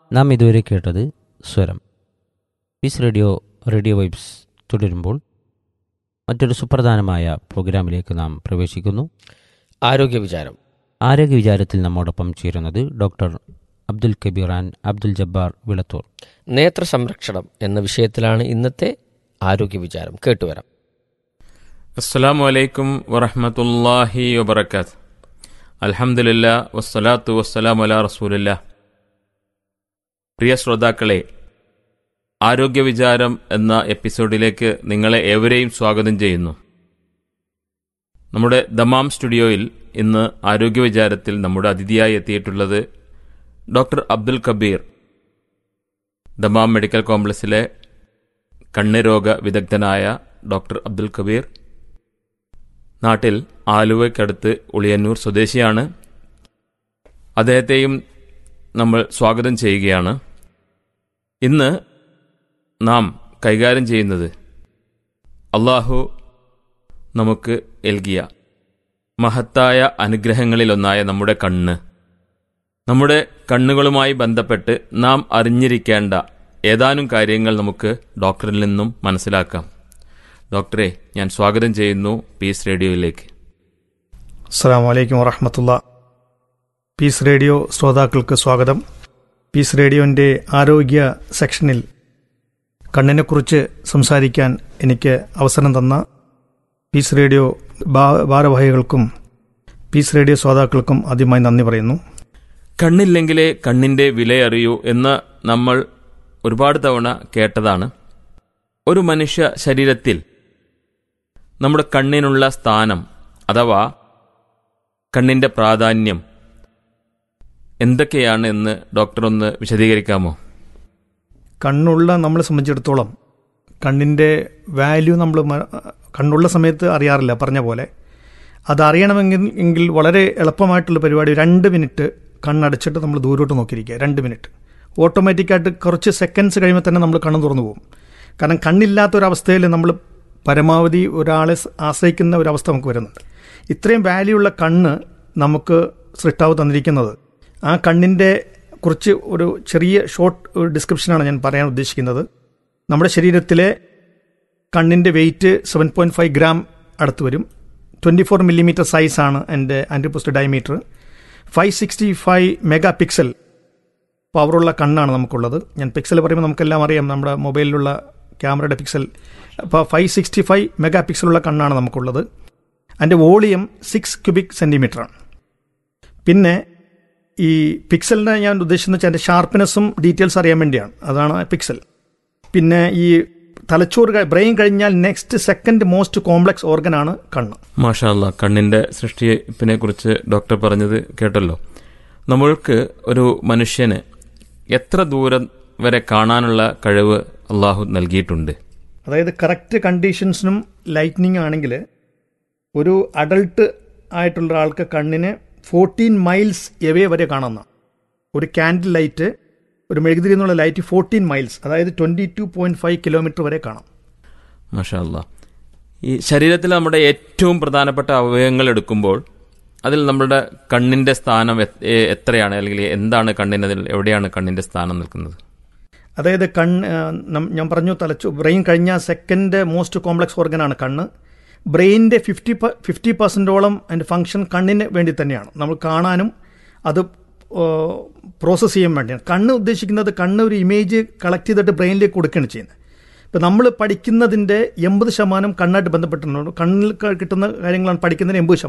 നാം ഇതുവരെ കേട്ടത് സ്വരം പീസ് റേഡിയോ റേഡിയോ വൈബ്സ് തുടരുമ്പോൾ മറ്റൊരു സുപ്രധാനമായ പ്രോഗ്രാമിലേക്ക് നാം പ്രവേശിക്കുന്നു ആരോഗ്യ വിചാരം ആരോഗ്യ വിചാരത്തിൽ നമ്മോടൊപ്പം ചേരുന്നത് ഡോക്ടർ അബ്ദുൽ കബീറാൻ അബ്ദുൽ ജബ്ബാർ വിളത്തൂർ നേത്ര സംരക്ഷണം എന്ന വിഷയത്തിലാണ് ഇന്നത്തെ ആരോഗ്യ വിചാരം കേട്ടുവരാം അസ്സലാമു അലൈക്കും വറഹ്മത്തുള്ളാഹി വബറകാത്ത് അൽഹംദുലില്ല വസ്സലാത്തു വസ്സലാമു അലാ റസൂലില്ല പ്രിയ ശ്രോതാക്കളെ ആരോഗ്യ വിചാരം എന്ന എപ്പിസോഡിലേക്ക് നിങ്ങളെ ഏവരെയും സ്വാഗതം ചെയ്യുന്നു നമ്മുടെ ദമാം സ്റ്റുഡിയോയിൽ ഇന്ന് ആരോഗ്യ വിചാരത്തിൽ നമ്മുടെ അതിഥിയായി എത്തിയിട്ടുള്ളത് doctor Abdul Kabir Dammam medical കോംപ്ലക്സിലെ കണ്ണ് രോഗ വിദഗ്ധനായ ഡോക്ടർ അബ്ദുൽ കബീർ നാട്ടിൽ ആലുവയ്ക്കടുത്ത് ഉളിയന്നൂർ സ്വദേശിയാണ് അദ്ദേഹത്തെയും നമ്മൾ സ്വാഗതം ചെയ്യുകയാണ് ഇന്ന് നാം കൈകാര്യം ചെയ്യുന്നത് അള്ളാഹു നമുക്ക് നൽകിയ മഹത്തായ അനുഗ്രഹങ്ങളിലൊന്നായ നമ്മുടെ കണ്ണ് നമ്മുടെ കണ്ണുകളുമായി ബന്ധപ്പെട്ട് നാം അറിഞ്ഞിരിക്കേണ്ട ഏതാനും കാര്യങ്ങൾ നമുക്ക് ഡോക്ടറിൽ നിന്നും മനസ്സിലാക്കാം ഡോക്ടറെ ഞാൻ സ്വാഗതം ചെയ്യുന്നു പീസ് റേഡിയോയിലേക്ക് അസ്സാം വലൈക്കും വറഹമത്തുള്ള പീസ് റേഡിയോ ശ്രോതാക്കൾക്ക് സ്വാഗതം പീസ് റേഡിയോൻ്റെ ആരോഗ്യ സെക്ഷനിൽ കണ്ണിനെക്കുറിച്ച് സംസാരിക്കാൻ എനിക്ക് അവസരം തന്ന പീസ് റേഡിയോ ഭാ- ഭാരവാഹികൾക്കും പീസ് റേഡിയോ ശ്രോതാക്കൾക്കും ആദ്യമായി നന്ദി പറയുന്നു കണ്ണില്ലെങ്കിലേ കണ്ണിന്റെ വിലയറിയൂ എന്ന് നമ്മൾ ഒരുപാട് തവണ കേട്ടതാണ് ഒരു മനുഷ്യ ശരീരത്തിൽ നമ്മുടെ കണ്ണിനുള്ള സ്ഥാനം അഥവാ കണ്ണിന്റെ പ്രാധാന്യം എന്തൊക്കെയാണ് എന്ന് ഡോക്ടർ ഒന്ന് വിശദീകരിക്കാമോ കണ്ണുള്ള നമ്മളെ സംബന്ധിച്ചിടത്തോളം കണ്ണിൻ്റെ വാല്യൂ നമ്മൾ മ- കണ്ണുള്ള സമയത്ത് അറിയാറില്ല പറഞ്ഞ പോലെ അതറിയണമെങ്കിൽ എങ്കിൽ വളരെ എളുപ്പമായിട്ടുള്ള പരിപാടി രണ്ട് മിനിറ്റ് കണ്ണടച്ചിട്ട് നമ്മൾ ദൂരോട്ട് നോക്കിയിരിക്കുക രണ്ട് മിനിറ്റ് ഓട്ടോമാറ്റിക്കായിട്ട് കുറച്ച് സെക്കൻഡ്സ് കഴിയുമ്പോൾ തന്നെ നമ്മൾ കണ്ണ് തുറന്നു പോകും കാരണം കണ്ണില്ലാത്തൊരവസ്ഥയിൽ നമ്മൾ പരമാവധി ഒരാളെ സ് ആശ്രയിക്കുന്ന ഒരവസ്ഥ നമുക്ക് വരുന്നുണ്ട് ഇത്രയും വാല്യൂ ഉള്ള കണ്ണ് നമുക്ക് സൃഷ്ടാവ് തന്നിരിക്കുന്നത് ആ കണ്ണിൻ്റെ കുറിച്ച് ഒരു ചെറിയ ഷോർട്ട് ഡിസ്ക്രിപ്ഷനാണ് ഞാൻ പറയാൻ ഉദ്ദേശിക്കുന്നത് നമ്മുടെ ശരീരത്തിലെ കണ്ണിൻ്റെ weight seven point five gram അടുത്ത് വരും ട്വൻറ്റി ഫോർ മില്ലിമീറ്റർ സൈസാണ് എൻ്റെ ആൻറ്റിപ്പോസ്റ്റ് diameter five sixty five megapixel പവറുള്ള കണ്ണാണ് നമുക്കുള്ളത് ഞാൻ പിക്സൽ പറയുമ്പോൾ നമുക്കെല്ലാം അറിയാം നമ്മുടെ മൊബൈലിലുള്ള ക്യാമറയുടെ പിക്സൽ അപ്പോൾ ഫൈവ് സിക്സ്റ്റി ഫൈവ് മെഗാ പിക്സലുള്ള കണ്ണാണ് നമുക്കുള്ളത് അതിൻ്റെ വോളിയം സിക്സ് ക്യൂബിക് സെൻറ്റിമീറ്ററാണ് പിന്നെ ഈ പിക്സലിനെ ഞാൻ ഉദ്ദേശിക്കുന്നത് വെച്ചാൽ അതിൻ്റെ ഷാർപ്പ്നെസ്സും ഡീറ്റെയിൽസ് അറിയാൻ വേണ്ടിയാണ് അതാണ് പിക്സൽ പിന്നെ ഈ തലച്ചോറ് ബ്രെയിൻ കഴിഞ്ഞാൽ നെക്സ്റ്റ് സെക്കൻഡ് മോസ്റ്റ് കോംപ്ലക്സ് ഓർഗനാണ് കണ്ണ് മാഷാല്ല കണ്ണിന്റെ സൃഷ്ടിപ്പിനെ കുറിച്ച് ഡോക്ടർ പറഞ്ഞത് കേട്ടല്ലോ നമ്മൾക്ക് ഒരു മനുഷ്യന് എത്ര ദൂരം വരെ കാണാനുള്ള കഴിവ് അള്ളാഹു നൽകിയിട്ടുണ്ട് അതായത് കറക്റ്റ് കണ്ടീഷൻസിനും ലൈറ്റ്നിങ് ആണെങ്കിൽ ഒരു അഡൾട്ട് ആയിട്ടുള്ള ഒരാൾക്ക് കണ്ണിന് ഫോർട്ടീൻ മൈൽസ് എവേ വരെ കാണാവുന്ന ഒരു ക്യാൻഡിൽ ലൈറ്റ് ഒരു മെഴുകുതിരി എന്നുള്ള ലൈറ്റ് ഫോർട്ടീൻ മൈൽസ് അതായത് twenty two point five kilometre വരെ കാണാം മാഷാല്ല ഈ ശരീരത്തിൽ നമ്മുടെ ഏറ്റവും പ്രധാനപ്പെട്ട അവയവങ്ങൾ എടുക്കുമ്പോൾ അതിൽ നമ്മുടെ കണ്ണിന്റെ സ്ഥാനം എ- എ- എത്രയാണ് അല്ലെങ്കിൽ എന്താണ് കണ്ണിന് അതിൽ എവിടെയാണ് കണ്ണിന്റെ സ്ഥാനം നിൽക്കുന്നത് അതായത് കണ്ണ് ആ, നം- ഞാൻ പറഞ്ഞു തലച്ചു ബ്രെയിൻ കഴിഞ്ഞ സെക്കൻഡ് മോസ്റ്റ് കോംപ്ലക്സ് ഓർഗനാണ് കണ്ണ് ബ്രെയിനിൻ്റെ ഫിഫ്റ്റി ഫിഫ്റ്റി പെർസെൻറ്റോളം അതിൻ്റെ ഫങ്ഷൻ കണ്ണിന് വേണ്ടി തന്നെയാണ് നമ്മൾ കാണാനും അത് പ്രോസസ്സ് ചെയ്യാൻ വേണ്ടിയാണ് കണ്ണ് ഉദ്ദേശിക്കുന്നത് കണ്ണ് ഒരു ഇമേജ് കളക്ട് ചെയ്തിട്ട് ബ്രെയിനിലേക്ക് കൊടുക്കുകയാണ് ചെയ്യുന്നത് ഇപ്പം നമ്മൾ പഠിക്കുന്നതിൻ്റെ എൺപത് ശതമാനം കണ്ണായിട്ട് ബന്ധപ്പെട്ടിട്ടുണ്ട് കണ്ണിൽ ക- കിട്ടുന്ന കാര്യങ്ങളാണ് പഠിക്കുന്നതിന് എൺപത് ശതമാനം